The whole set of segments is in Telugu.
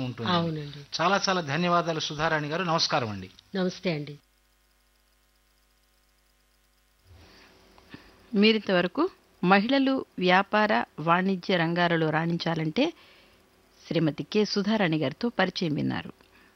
ఉంటుంది అవునండి చాలా చాలా ధన్యవాదాలు సుధారాణి గారు నమస్కారం అండి నమస్తే అండి మీరింతవరకు మహిళలు వ్యాపార వాణిజ్య రంగాలలో రాణించాలంటే శ్రీమతి కె సుధారాణి గారితో పరిచయం విన్నారు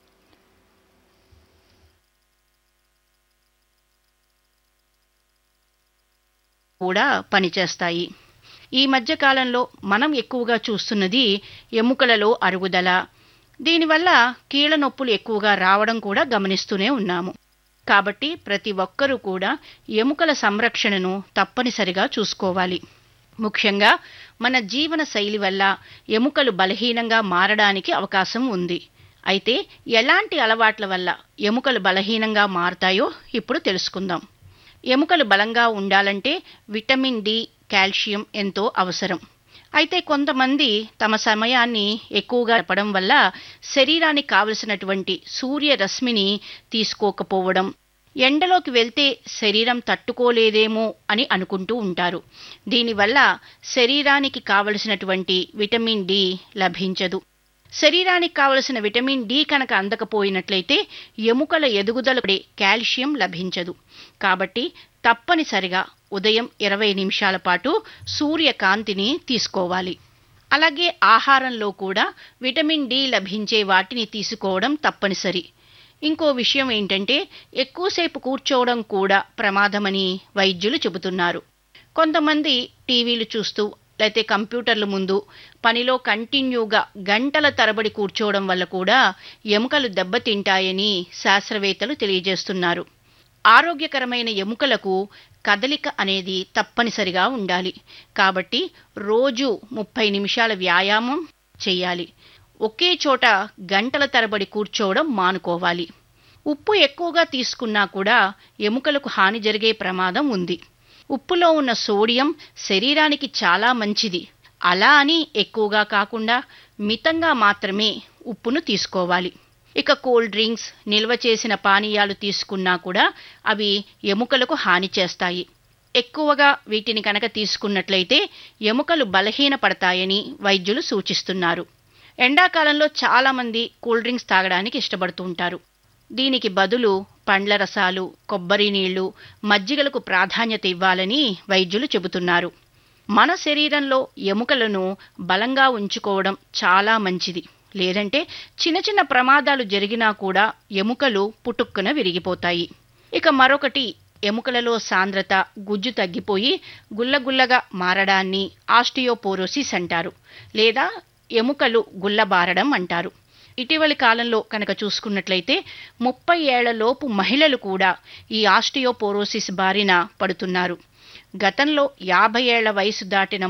కూడా పనిచేస్తాయి ఈ మధ్య కాలంలో మనం ఎక్కువగా చూస్తున్నది ఎముకలలో అరుగుదల దీనివల్ల కీళ్ళ నొప్పులు ఎక్కువగా రావడం కూడా గమనిస్తూనే ఉన్నాము కాబట్టి ప్రతి ఒక్కరూ కూడా ఎముకల సంరక్షణను తప్పనిసరిగా చూసుకోవాలి ముఖ్యంగా మన జీవన శైలి వల్ల ఎముకలు బలహీనంగా మారడానికి అవకాశం ఉంది అయితే ఎలాంటి అలవాట్ల వల్ల ఎముకలు బలహీనంగా మారతాయో ఇప్పుడు తెలుసుకుందాం ఎముకలు బలంగా ఉండాలంటే విటమిన్ డి కాల్షియం ఎంతో అవసరం అయితే కొంతమంది తమ సమయాన్ని ఎక్కువగా గడపడం వల్ల శరీరానికి కావలసినటువంటి సూర్యరశ్మిని తీసుకోకపోవడం ఎండలోకి వెళ్తే శరీరం తట్టుకోలేదేమో అని అనుకుంటూ ఉంటారు దీనివల్ల శరీరానికి కావలసినటువంటి విటమిన్ డి లభించదు శరీరానికి కావలసిన విటమిన్ డి కనుక అందకపోయినట్లయితే ఎముకల ఎదుగుదల కాల్షియం లభించదు కాబట్టి తప్పనిసరిగా ఉదయం ఇరవై నిమిషాల పాటు సూర్యకాంతిని తీసుకోవాలి అలాగే ఆహారంలో కూడా విటమిన్ డి లభించే వాటిని తీసుకోవడం తప్పనిసరి ఇంకో విషయం ఏంటంటే ఎక్కువసేపు కూర్చోవడం కూడా ప్రమాదమని వైద్యులు చెబుతున్నారు కొంతమంది టీవీలు చూస్తూ లేతే కంప్యూటర్ల ముందు పనిలో కంటిన్యూగా గంటల తరబడి కూర్చోవడం వల్ల కూడా ఎముకలు దెబ్బతింటాయని శాస్త్రవేత్తలు తెలియజేస్తున్నారు ఆరోగ్యకరమైన ఎముకలకు కదలిక అనేది తప్పనిసరిగా ఉండాలి కాబట్టి రోజు ముప్పై నిమిషాల వ్యాయామం చేయాలి ఒకే చోట గంటల తరబడి కూర్చోవడం మానుకోవాలి ఉప్పు ఎక్కువగా తీసుకున్నా కూడా ఎముకలకు హాని జరిగే ప్రమాదం ఉంది ఉప్పులో ఉన్న సోడియం శరీరానికి చాలా మంచిది అలా అని ఎక్కువగా కాకుండా మితంగా మాత్రమే ఉప్పును తీసుకోవాలి ఇక కూల్ డ్రింక్స్ నిల్వ చేసిన పానీయాలు తీసుకున్నా కూడా అవి ఎముకలకు హాని చేస్తాయి ఎక్కువగా వీటిని కనుక తీసుకున్నట్లయితే ఎముకలు బలహీనపడతాయని వైద్యులు సూచిస్తున్నారు ఎండాకాలంలో చాలామంది కూల్ డ్రింక్స్ తాగడానికి ఇష్టపడుతూ ఉంటారు దీనికి బదులు పండ్ల రసాలు కొబ్బరి నీళ్లు మజ్జిగలకు ప్రాధాన్యత ఇవ్వాలని వైద్యులు చెబుతున్నారు మన శరీరంలో ఎముకలను బలంగా ఉంచుకోవడం చాలా మంచిది లేదంటే చిన్న చిన్న ప్రమాదాలు జరిగినా కూడా ఎముకలు పుటుక్కున విరిగిపోతాయి ఇక మరొకటి ఎముకలలో సాంద్రత గుజ్జు తగ్గిపోయి గుల్లగుల్లగా మారడాన్ని ఆస్టియోపోరోసిస్ అంటారు లేదా ఎముకలు గుల్లబారడం అంటారు ఇటీవలి కాలంలో కనుక చూసుకున్నట్లయితే ముప్పై ఏళ్లలోపు మహిళలు కూడా ఈ ఆస్టియోపోరోసిస్ బారిన పడుతున్నారు గతంలో యాభై ఏళ్ల వయసు దాటిన